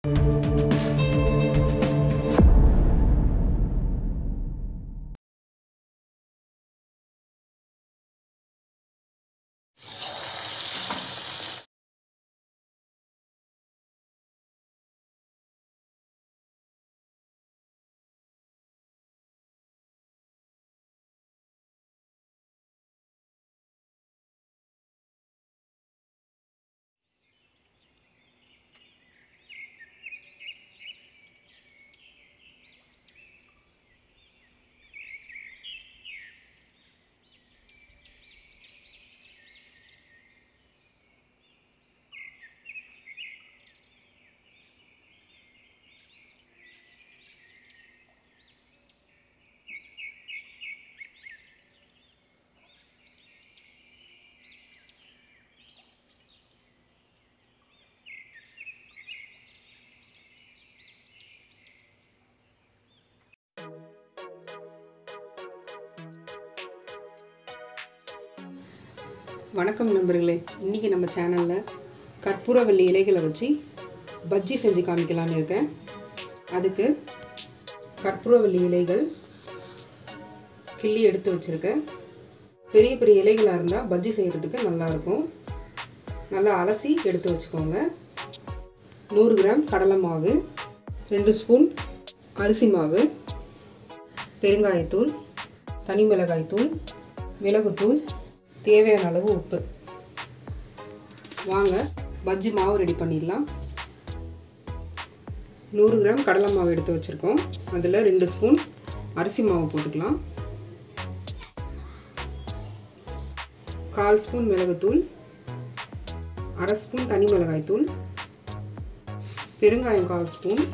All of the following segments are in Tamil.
வணக்கம் நண்பர்களே இன்றைக்கி நம்ம சேனலில் கற்பூரவள்ளி இலைகளை வச்சு பஜ்ஜி செஞ்சு காமிக்கலான்னு இருக்கேன் அதுக்கு கற்பூரவள்ளி இலைகள் கிள்ளி எடுத்து வச்சுருக்கேன் பெரிய பெரிய இலைகளாக இருந்தால் பஜ்ஜி செய்கிறதுக்கு நல்லாயிருக்கும் நல்லா அலசி எடுத்து வச்சுக்கோங்க நூறு கிராம் கடலை மாவு ரெண்டு ஸ்பூன் அரிசி மாவு பெருங்காயத்தூள் தனி மிளகாய்த்தூள் மிளகுத்தூள் தேவையான அளவு உப்பு வாங்க பஜ்ஜி மாவு ரெடி பண்ணிடலாம் நூறு கிராம் கடலை மாவு எடுத்து வச்சுருக்கோம் அதில் ரெண்டு ஸ்பூன் அரிசி மாவு போட்டுக்கலாம் கால் ஸ்பூன் மிளகுத்தூள் அரை ஸ்பூன் தனி மிளகாய்த்தூள் பெருங்காயம் கால் ஸ்பூன்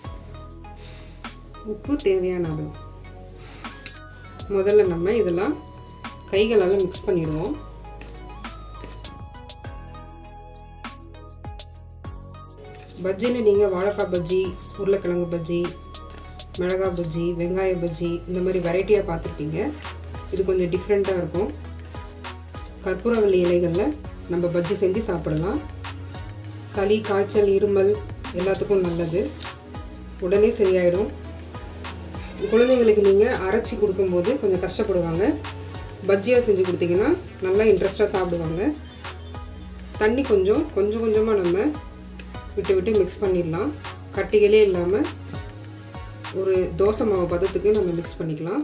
உப்பு தேவையான அளவு முதல்ல நம்ம இதெல்லாம் கைகளால் மிக்ஸ் பண்ணிடுவோம் பஜ்ஜின்னு நீங்கள் வாழைக்காய் பஜ்ஜி உருளைக்கிழங்கு பஜ்ஜி மிளகாய் பஜ்ஜி வெங்காய பஜ்ஜி இந்த மாதிரி வெரைட்டியாக பார்த்துருப்பீங்க இது கொஞ்சம் டிஃப்ரெண்ட்டாக இருக்கும் கற்பூரவள்ளி இலைகளில் நம்ம பஜ்ஜி செஞ்சு சாப்பிடலாம் சளி காய்ச்சல் இருமல் எல்லாத்துக்கும் நல்லது உடனே சரியாயிடும் குழந்தைங்களுக்கு நீங்கள் அரைச்சி கொடுக்கும்போது கொஞ்சம் கஷ்டப்படுவாங்க பஜ்ஜியாக செஞ்சு கொடுத்தீங்கன்னா நல்லா இன்ட்ரெஸ்ட்டாக சாப்பிடுவாங்க தண்ணி கொஞ்சம் கொஞ்சம் கொஞ்சமாக நம்ம விட்டு விட்டு மிக்ஸ் பண்ணிடலாம் கட்டிகளே இல்லாமல் ஒரு தோசை மாவு பதத்துக்கு நம்ம மிக்ஸ் பண்ணிக்கலாம்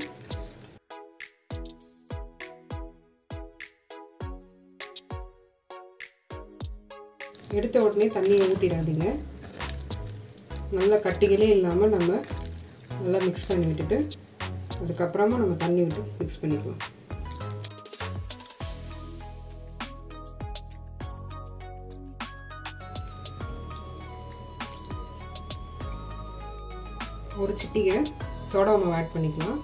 எடுத்த உடனே தண்ணியை ஊற்றிடாதீங்க நல்லா கட்டிகளே இல்லாமல் நம்ம நல்லா மிக்ஸ் பண்ணி விட்டுட்டு அதுக்கப்புறமா நம்ம தண்ணி விட்டு மிக்ஸ் பண்ணிக்கலாம் ஒரு சிட்டிகை சோடா மாவு ஆட் பண்ணிக்கலாம்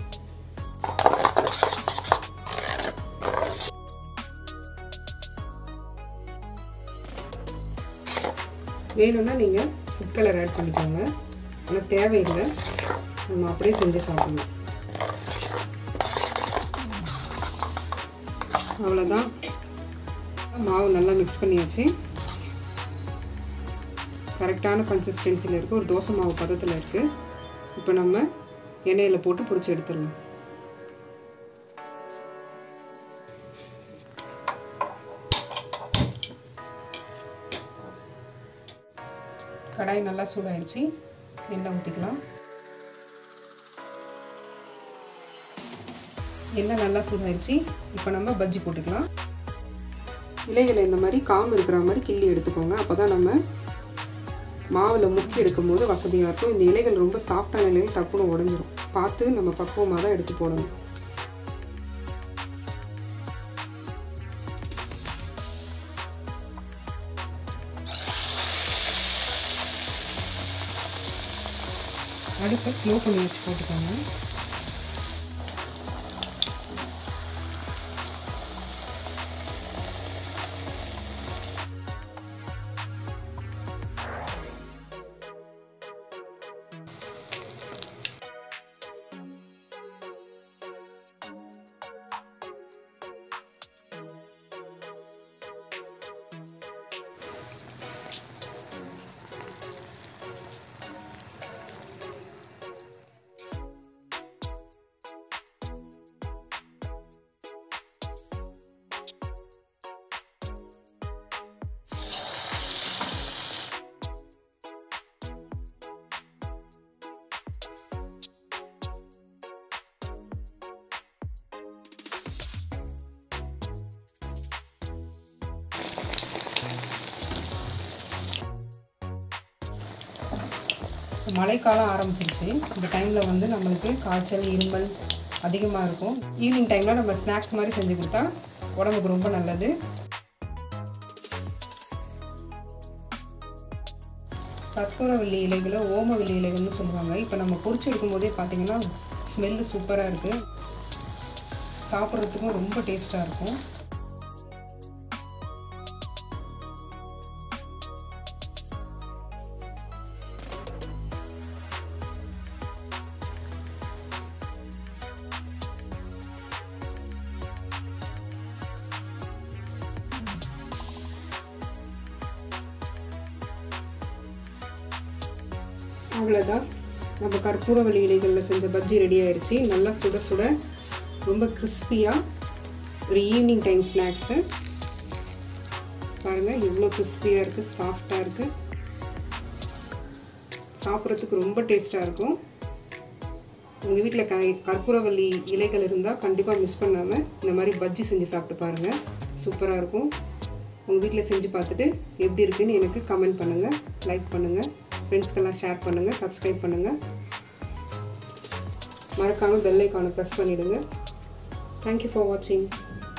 வேணும்னா நீங்கள் ஃபுட் கலர் ஆட் பண்ணிக்கோங்க ஆனால் தேவையில்லை நம்ம அப்படியே செஞ்சு சாப்பிடணும் அவ்வளோதான் மாவு நல்லா மிக்ஸ் பண்ணியாச்சு கரெக்டான கன்சிஸ்டன்சியில் இருக்குது ஒரு தோசை மாவு பதத்தில் இருக்குது இப்போ நம்ம எண்ணெயில் போட்டு பொரிச்சு எடுத்துடலாம் கடாய் நல்லா சூடாயிடுச்சு எண்ணெய் ஊற்றிக்கலாம் எண்ணெய் நல்லா சூடாயிடுச்சு இப்போ நம்ம பஜ்ஜி போட்டுக்கலாம் இலைகளை இந்த மாதிரி காம்பு இருக்கிற மாதிரி கிள்ளி எடுத்துக்கோங்க அப்போ தான் நம்ம மாவில் முக்கி எடுக்கும்போது வசதியாக இருக்கும் இந்த இலைகள் ரொம்ப சாஃப்டான இலைகள் டப்புன்னு உடஞ்சிரும் பார்த்து நம்ம பக்குவமாக தான் எடுத்து போடணும் அடுப்பை ஸ்லோ பண்ணி வச்சு போட்டுக்கோங்க மழைக்காலம் ஆரம்பிச்சிருச்சு இந்த டைமில் வந்து நம்மளுக்கு காய்ச்சல் இருமல் அதிகமாக இருக்கும் ஈவினிங் டைமில் நம்ம ஸ்நாக்ஸ் மாதிரி செஞ்சு கொடுத்தா உடம்புக்கு ரொம்ப நல்லது கற்பூரவள்ளி இலைகளை ஓமவள்ளி இலைகள்னு சொல்லுவாங்க இப்போ நம்ம பொரிச்சு எடுக்கும்போதே பார்த்தீங்கன்னா ஸ்மெல்லு சூப்பராக இருக்குது சாப்பிட்றதுக்கும் ரொம்ப டேஸ்ட்டாக இருக்கும் அவ்வளோதான் நம்ம கற்பூரவள்ளி இலைகளில் செஞ்ச பஜ்ஜி ரெடி ஆயிடுச்சு நல்லா சுட சுட ரொம்ப கிறிஸ்பியாக ஒரு ஈவினிங் டைம் ஸ்நாக்ஸு பாருங்கள் எவ்வளோ கிறிஸ்பியாக இருக்குது சாஃப்டாக இருக்குது சாப்பிட்றதுக்கு ரொம்ப டேஸ்ட்டாக இருக்கும் உங்கள் வீட்டில் க கற்பூரவள்ளி இலைகள் இருந்தால் கண்டிப்பாக மிஸ் பண்ணாமல் இந்த மாதிரி பஜ்ஜி செஞ்சு சாப்பிட்டு பாருங்கள் சூப்பராக இருக்கும் உங்கள் வீட்டில் செஞ்சு பார்த்துட்டு எப்படி இருக்குன்னு எனக்கு கமெண்ட் பண்ணுங்கள் லைக் பண்ணுங்கள் ஃப்ரெண்ட்ஸ்க்கெல்லாம் ஷேர் பண்ணுங்கள் சப்ஸ்கிரைப் பண்ணுங்கள் மறக்காமல் பெல் ஐக்கானை ப்ரெஸ் பண்ணிவிடுங்க தேங்க்யூ ஃபார் வாட்சிங்